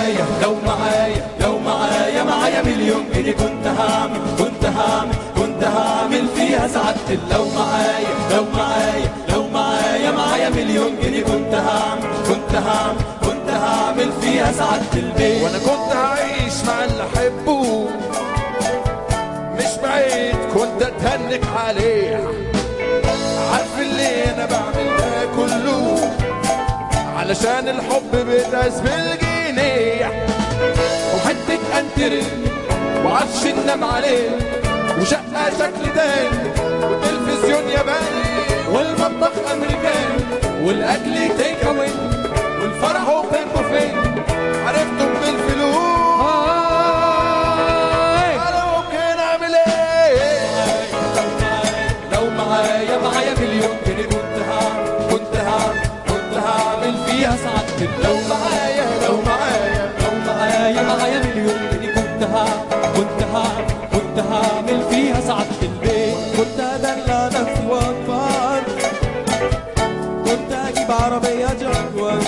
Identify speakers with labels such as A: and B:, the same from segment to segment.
A: معايا لو معايا لو معايا معايا مليون جنيه كنت هعمل كنت هعمل كنت هعمل فيها سعادة لو معايا لو معايا لو معايا معايا مليون جنيه كنت هعمل كنت هعمل كنت هعمل فيها سعادة البيت
B: وانا كنت هعيش مع اللي احبه مش بعيد كنت اتهنك عليه عارف اللي انا بعمل ده كله علشان الحب بيداس بالجنيه وحتة انتري وعفش ننام عليه وشقة شكل تاني وتلفزيون ياباني والمطبخ امريكاني والاكل تيك اواي والفرح اوبن بوفيه عرفتم بالفلوس انا ممكن اعمل ايه
A: لو معايا معايا مليون جنيه كنت هعمل كنت هعمل كنت هعمل فيها سعادة لو معايا لو معايا لو معايا معايا مليون جنيه كنت هعمل كنت هعمل كنت هعمل فيها سعادة البيت
C: كنت ادلع نفسي واكبر كنت اجيب عربية جاكوار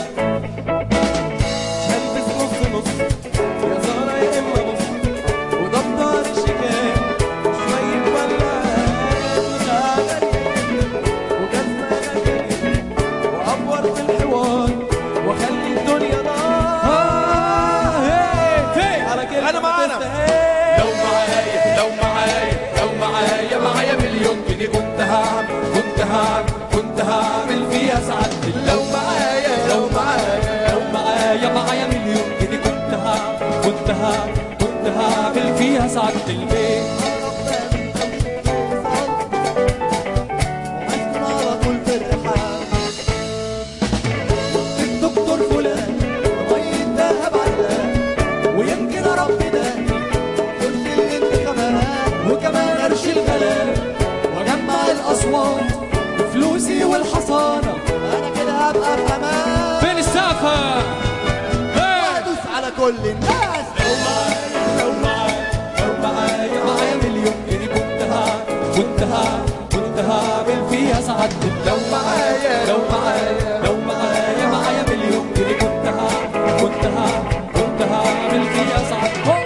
C: هلبس نص نص يا زهرة يا اما نص ودفتر الشيكات وشوية ولايات وغابات وجزمة غالية وأفور في الحوار واخلي الدنيا نار على كلمة
B: أنا معانا.
C: تستاهل.
A: لو معايا لو معايا لو معايا معايا مليون جنيه كنت هعمل كنت هعمل كنت هعمل فيها سعادة لو معايا لو معايا لو معايا معايا مليون جنيه كنت هعمل كنت هعمل كنت هعمل فيها سعادة البيت
C: وأسكن على طول في الرحاب الدكتور فلان مية دهب علان ويمكن ربي داني قرش الانتخابات وكمان قرش الغلاب واجمع الاصوات وفلوسي والحصانه انا كده هبقى في امان
A: فين السقفة؟
C: وادوس على كل الناس
A: لو معايا لو معايا لو معايا معايا مليون جنيه كنت هعمل كنت هعمل كنت هعمل فيها سعادة لو معايا لو معايا لو معايا معايا مليون جنيه كنت هعمل كنت هعمل كنت هعمل فيها سعادة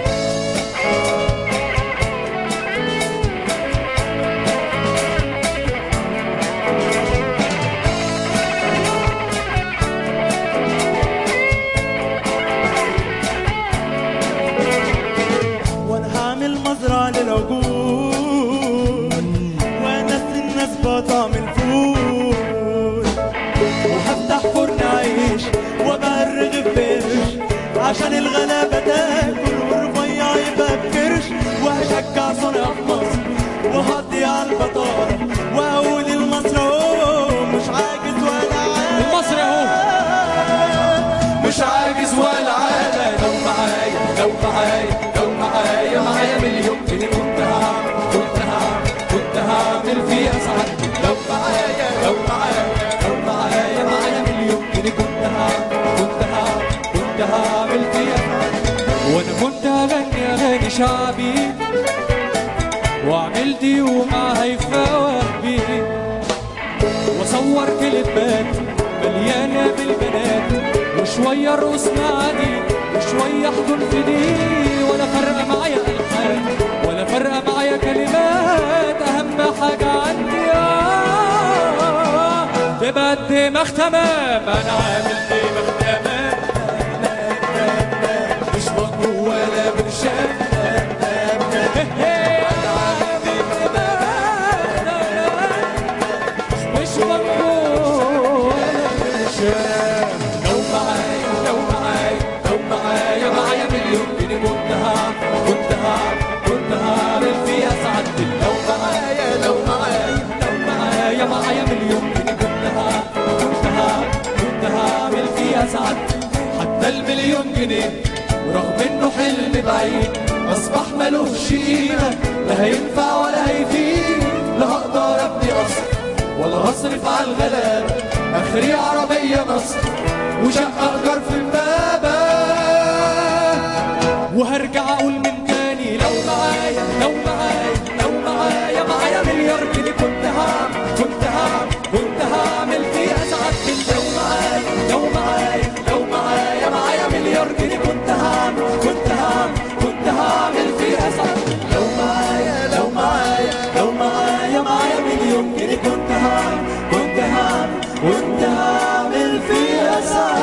C: وانا هعمل مزرعة للعجول وانسي الناس بطعم الفول وهفتح فرن عيش وابقى الرغيف بقرش عشان الغلابة تاكل والرفيع يبقى بكرش وهشجع صنع في مصر وهقضي على البطالة واقول المصر اهو مش عاجز ولا عاجز
A: المصري اهو. مش عاجز ولا عادة لو معايا لو معايا لو معايا معايا مليون جنيه كنت هعمل كنت هعمل كنت هعمل فيها سعادتي لو معايا لو معايا لو معايا معايا مليون جنيه كنت هعمل كنت هعمل كنت هعمل فيها سعادتي وانا كنت اغني اغاني شعبي واعمل دي ومعها يفوق واصور كليبات مليانه بالبنات وشويه رقص معادي وشويه حضن في دي ولا فارقه معايا الحان ولا فارقه معايا كلمات اهم حاجه عندي آه تبقى دماغ تمام انا عامل دماغ تمام مش مطلوب ولا برشام انا عامل دماغ تمام مش مقبول لو معايا لو معايا لو معايا معايا مليون جنيه كنت هعمل كنت هعمل كنت هعمل فيها سعادتي لو معايا لو معايا لو معايا معايا مليون جنيه كنت هعمل كنت هعمل كنت هعمل فيها سعادتي حتى المليون جنيه ورغم انه حلم بعيد اصبح ملوش قيمه لا هينفع ولا هيفيد لا هقدر ابني قصر ولا هصرف على الغلابة اخري عربية نصر وشقة ايجار في امبابة وهرجع اقول من تاني لو معايا لو معايا لو معايا معايا مليار جنيه كنت هعمل كنت هعمل كنت هعمل فيها سعادتي لو معايا لو معايا لو معايا معايا مليار جنيه كنت هعمل
C: وانت عامل فيها سعادة